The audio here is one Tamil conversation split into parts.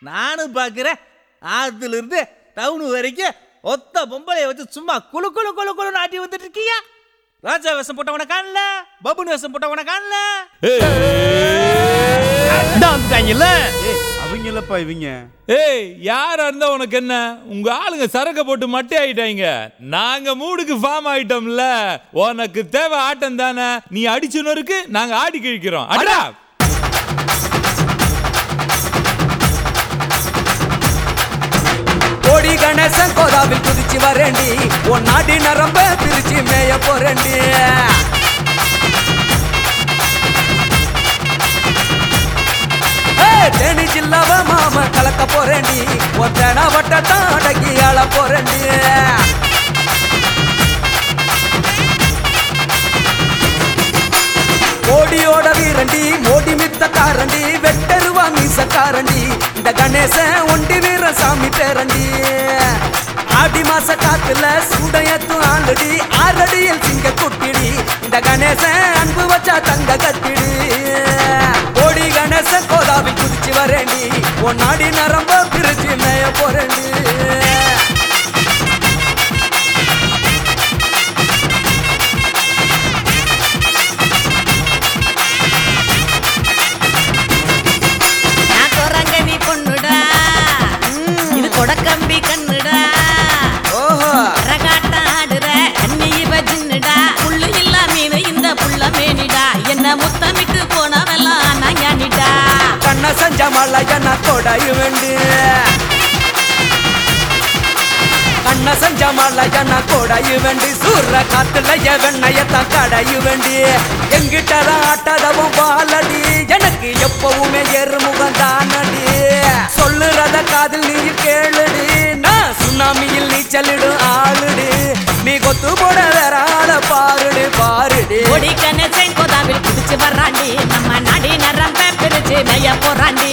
நானும் பார்க்குறேன் ஆத்துல இருந்து டவுனு வரைக்கும் ஒத்த பொம்பளைய வச்சு சும்மா குளு குளு குளு குளு நாட்டி வந்துட்டு இருக்கியா ராஜா வேஷம் போட்டவன காணல பபுன் வேஷம் போட்டவன காணல இந்த வந்துட்டாங்கல்ல அவங்களப்பா இவங்க ஏய் யாரா இருந்தா உனக்கு என்ன உங்க ஆளுங்க சரக்க போட்டு மட்டை ஆயிட்டாங்க நாங்க மூடுக்கு ஃபார்ம் ஆயிட்டோம்ல உனக்கு தேவை ஆட்டம் தானே நீ அடிச்சுனருக்கு நாங்க ஆடி கிழிக்கிறோம் அடா கோடி கணேசன் கோதாவில் குதிச்சு வரேண்டி உன் நாடி நரம்ப பிரிச்சு மேய போறேண்டி ஏய், தேனி ஜில்லாவ மாம கலக்க போறேண்டி உன் தேனா வட்டத்தான் அடக்கி ஆள போறேண்டி ஓடியோட வீரண்டி மோடி மித்த காரண்டி வெட்டருவா மீசக்காரண்டி இந்த கணேசன் ஒண்டி வீர சாமி பேரண்டி ஆடி மாச காத்துல சூடையத்தும் ஆளுடி ஆறடியில் சிங்க குட்டிடி இந்த கணேசன் அன்பு வச்சா தங்க கத்திடி ஓடி கணேசன் கோதாவில் குதிச்சு வரேண்டி உன் நாடி நரம்ப பிரிச்சு மேய போறேண்டி நான் குரங்கனி பொண்ணுடா இது கொடக்கம்பி கண்ணுடா ஓஹோ ரகாட்டம் ஆடுற அன்னி இவ ஜின்னுடா புல்லு இல்லா மீனு இந்த புள்ள மேனிடா என்ன முத்தமிட்டு போனவெல்லாம் நான் ஞானிடா கண்ண செஞ்ச மலையன கொடையு வேண்டு கண்ண செஞ்ச மலையன கொடையு வேண்டி சூற காத்துல வெண்ணையத்தான் கடையு வேண்டி எங்கிட்ட ஆட்டதவும் பாலடி எனக்கு எப்பவுமே எருமுகம் தானடி சொல்லுறத காதில் நீ கேளுடி நான் சுனாமியில் நீச்சலிடும் ஆளுடி நீ கொத்து போட வேற ஆள பாருடி பாருடி கொடி கணேசன் கோதாவில் குதிச்சு வர்றாண்டி நம்ம நாடி நரம்ப பிரிச்சு மேய போறாண்டி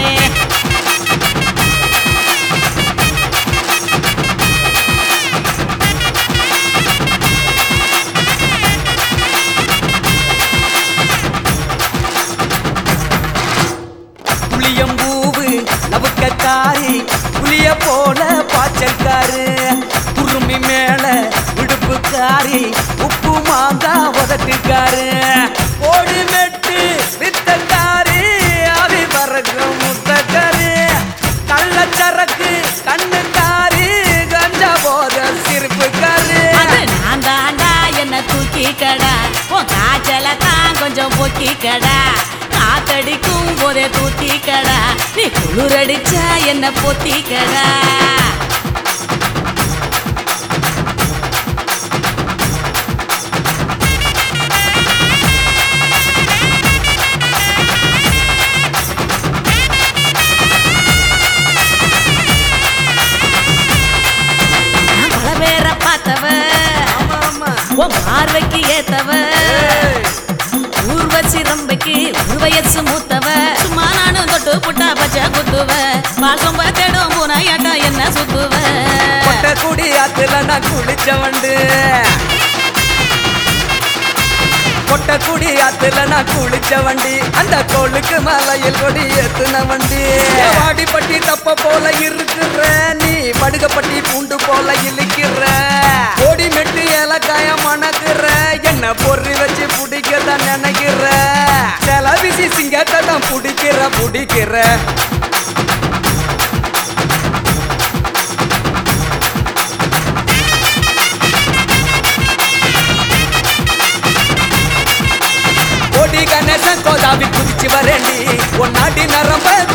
புளியம்பூவு நவுக்கக்காரி புளிய போல பாய்ச்சல்காரு குருமி மேல இடுப்புக்காரி உப்பு மாங்கா உதட்டுக்காரு ஓடி மெட்டு வித்தக்காரி அவி பறக்கும் முத்தக்காரி கள்ளச்சரக்கு கண்ணுக்காரி கஞ்சா போத சிரிப்புக்காரி அது நான் தாண்டா என்ன தூக்கி கடா உன் காய்ச்சல தான் கொஞ்சம் பொக்கி கடா காத்தடிக்கும் போதே தூத்தி கடா நீ குளிரடிச்சா என்ன பொத்தி கடா நான் பல பேரை பார்த்தவ ஆமா ஆமா உன் பார்வைக்கு ஏத்தவ ஊர்வசி ரம்பைக்கு ஒரு வயசு மூத்தவ சும்மா நானும் தொட்டு புட்டா பச்சை குத்துவ பால் சொம்ப தேடும் பூனாயாட்டா என்ன சுத்துவ கொட்டை குடி ஆத்துல நான் குளிச்ச வண்டு கொட்டை குடி ஆத்துல நான் குளிச்ச வண்டி அந்த கோளுக்கு மலையில் கொடி ஏத்துன வண்டி வாடி பட்டி தப்ப போல இருக்கிற நீ படுகப்பட்டி பூண்டு போல இழுக்கிற ஓடி மெட்டு ஏலக்காய மணக்குற என்ன பொறி வச்சு பிடிக்கதான் நினைக்கிற சில விசி சிங்கத்தை தான் பிடிக்கிற பிடிக்கிற ஓடி கணேசன் கோதாவி குதிச்சு வரேண்டி உன் நாடி நரம்ப